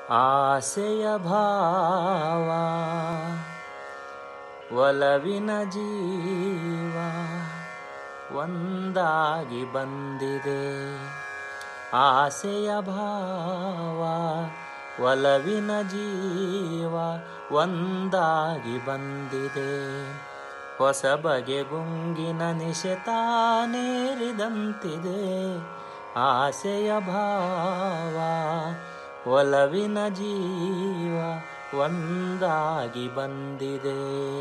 ಆಸೆಯ ಭಾವ ಒಲವಿನ ಜೀವ ಒಂದಾಗಿ ಬಂದಿದೆ ಆಸೆಯ ಭಾವ ಒಲವಿನ ಜೀವ ಒಂದಾಗಿ ಬಂದಿದೆ ಹೊಸ ಬಗೆ ಗುಂಗಿನ ನಿಶೆತಾನೇರಿದಂತಿದೆ ಆಸೆಯ ಭಾವ ಒಲವಿನ ಜೀವ ಒಂದಾಗಿ ಬಂದಿದೆ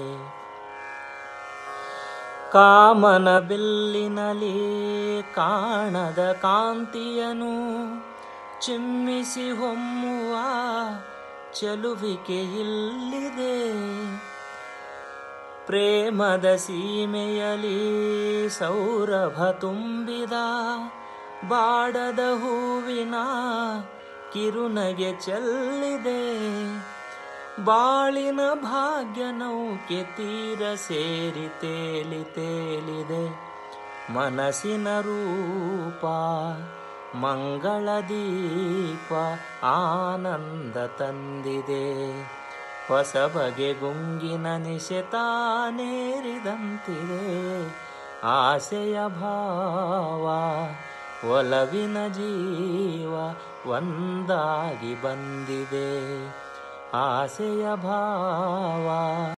ಕಾಮನ ಬಿಲ್ಲಿನಲ್ಲಿ ಕಾಣದ ಕಾಂತಿಯನು ಚಿಮ್ಮಿಸಿ ಹೊಮ್ಮುವ ಚೆಲುವಿಕೆ ಇಲ್ಲಿದೆ ಪ್ರೇಮದ ಸೀಮೆಯಲ್ಲಿ ಸೌರಭ ತುಂಬಿದ ಬಾಡದ ಹೂವಿನ ಕಿರುನಗೆ ಚೆಲ್ಲಿದೆ ಬಾಳಿನ ಭಾಗ್ಯ ನೌಕೆ ತೀರ ಸೇರಿ ತೇಲಿ ತೇಲಿದೆ ಮನಸ್ಸಿನ ರೂಪ ಮಂಗಳ ದೀಪ ಆನಂದ ತಂದಿದೆ ಹೊಸ ಬಗೆ ಗುಂಗಿನ ನಿಶೆತಾನೇರಿದಂತಿದೆ ಆಸೆಯ ಭಾವ ಒಲವಿನ ಜೀವ ಒಂದಾಗಿ ಬಂದಿದೆ ಆಸೆಯ ಭಾವ